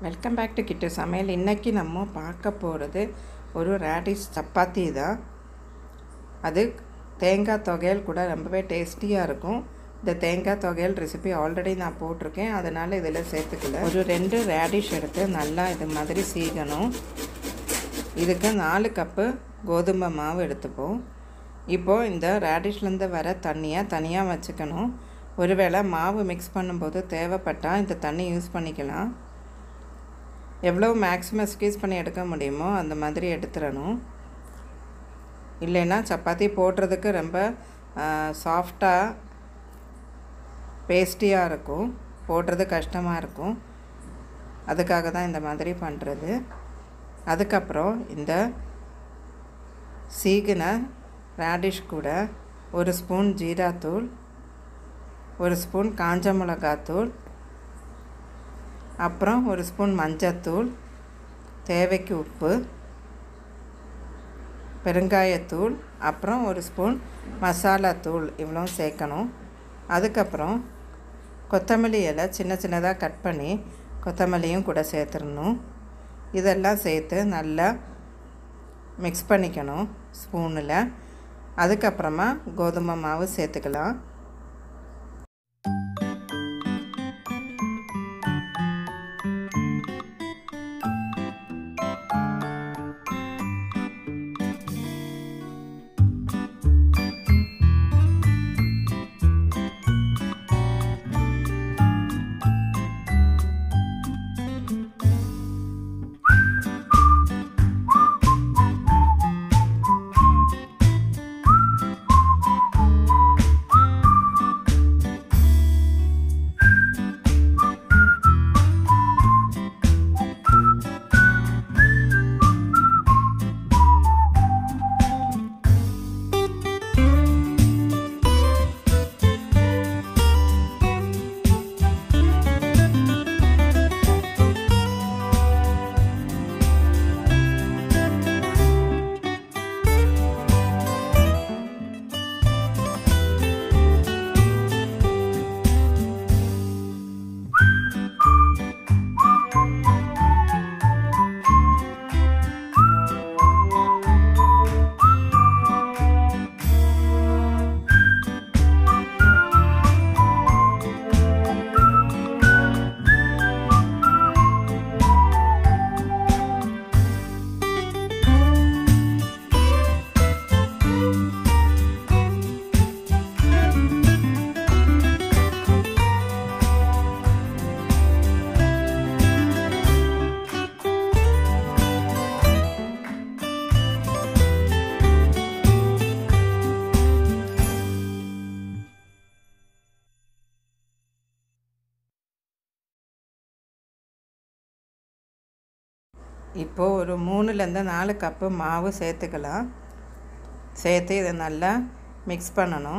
welcome back to கிட்டு சமையல் இன்றைக்கி நம்ம பார்க்க போகிறது ஒரு ரேடிஷ் சப்பாத்தி தான் அது தேங்காய் தொகையல் கூட ரொம்பவே டேஸ்டியாக இருக்கும் இந்த தேங்காய் தொகையல் ரெசிபி ஆல்ரெடி நான் போட்டிருக்கேன் அதனால் இதில் சேர்த்துக்கல ஒரு ரெண்டு ரேடிஷ் எடுத்து நல்லா இது மாதிரி சீகணும் இதுக்கு நாலு கப்பு கோதுமை மாவு எடுத்துப்போம் இப்போது இந்த ரேடிஷ்லேருந்து வர தண்ணியை தனியாக வச்சுக்கணும் ஒருவேளை மாவு மிக்ஸ் பண்ணும்போது தேவைப்பட்டால் இந்த தண்ணி யூஸ் பண்ணிக்கலாம் எவ்வளோ மேக்ஸிமம் ஸ்queeze பண்ணி எடுக்க முடியுமோ அந்த மாதிரி எடுத்துடணும் இல்லைன்னா சப்பாத்தி போடுறதுக்கு ரொம்ப சாஃப்டாக பேஸ்டியாக இருக்கும் போடுறது கஷ்டமாக இருக்கும் அதுக்காக தான் இந்த மாதிரி பண்ணுறது அதுக்கப்புறம் இந்த சீகின ரேடிஷ் கூட ஒரு ஸ்பூன் ஜீராத்தூள் ஒரு ஸ்பூன் காஞ்ச மிளகாத்தூள் அப்புறம் ஒரு ஸ்பூன் மஞ்சத்தூள் தேவைக்கு உப்பு பெருங்காயத்தூள் அப்புறம் ஒரு ஸ்பூன் மசாலாத்தூள் இவ்வளோ சேர்க்கணும் அதுக்கப்புறம் கொத்தமல்லி இலை சின்ன சின்னதாக கட் பண்ணி கொத்தமல்லியும் கூட சேர்த்துடணும் இதெல்லாம் சேர்த்து நல்லா மிக்ஸ் பண்ணிக்கணும் ஸ்பூனில் அதுக்கப்புறமா கோதுமை மாவு சேர்த்துக்கலாம் இப்போது ஒரு மூணுலேருந்து நாலு கப்பு மாவு சேர்த்துக்கலாம் சேர்த்து இதை நல்லா மிக்ஸ் பண்ணணும்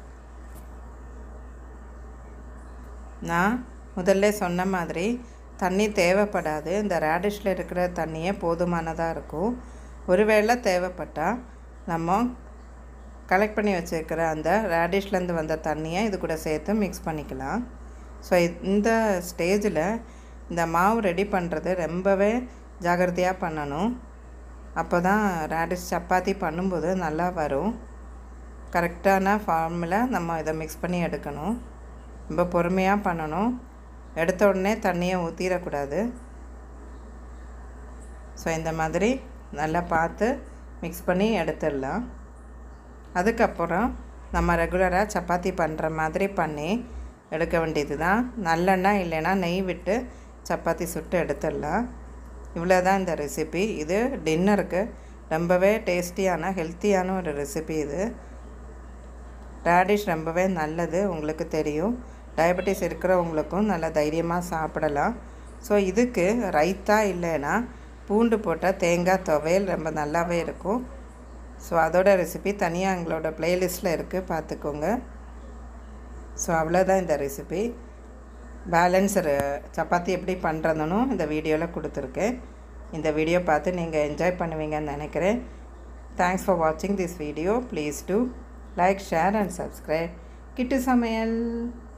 நான் முதல்ல சொன்ன மாதிரி தண்ணி தேவைப்படாது இந்த ரேடிஷில் இருக்கிற தண்ணியே போதுமானதாக இருக்கும் ஒருவேளை தேவைப்பட்டால் நம்ம கலெக்ட் பண்ணி வச்சுருக்கிற அந்த ரேடிஷ்லேருந்து வந்த தண்ணியை இது கூட சேர்த்து மிக்ஸ் பண்ணிக்கலாம் ஸோ இந்த ஸ்டேஜில் இந்த மாவு ரெடி பண்ணுறது ரொம்பவே ஜாகிரதையாக பண்ணணும் அப்போ தான் ரேடிஷ் சப்பாத்தி பண்ணும்போது நல்லா வரும் கரெக்டான ஃபார்மில் நம்ம இதை மிக்ஸ் பண்ணி எடுக்கணும் ரொம்ப பொறுமையாக பண்ணணும் எடுத்த உடனே தண்ணியை ஊற்றிடக்கூடாது ஸோ இந்த மாதிரி நல்லா பார்த்து மிக்ஸ் பண்ணி எடுத்துடலாம் அதுக்கப்புறம் நம்ம ரெகுலராக சப்பாத்தி பண்ணுற மாதிரி பண்ணி எடுக்க வேண்டியது தான் நல்லெண்ணெய் இல்லைன்னா நெய் விட்டு சப்பாத்தி சுட்டு எடுத்துடலாம் இவ்வளோ தான் இந்த ரெசிபி இது டின்னருக்கு ரொம்பவே டேஸ்டியான ஹெல்த்தியான ஒரு ரெசிபி இது ரேடிஷ் ரொம்பவே நல்லது உங்களுக்கு தெரியும் டயபெட்டிஸ் இருக்கிறவங்களுக்கும் நல்லா தைரியமாக சாப்பிடலாம் ஸோ இதுக்கு ரைத்தா இல்லைன்னா பூண்டு போட்ட தேங்காய் துவையல் ரொம்ப நல்லாவே இருக்கும் ஸோ அதோட ரெசிபி தனியாக எங்களோட ப்ளேலிஸ்ட்டில் இருக்குது பார்த்துக்கோங்க ஸோ அவ்வளோதான் இந்த ரெசிபி பேலன்ஸ் சப்பாத்தி எப்படி பண்ணுறதுன்னு இந்த வீடியோவில் கொடுத்துருக்கேன் இந்த வீடியோ பார்த்து நீங்கள் என்ஜாய் பண்ணுவீங்கன்னு நினைக்கிறேன் தேங்க்ஸ் ஃபார் வாட்சிங் this video please do like share and subscribe Kittu சமையல்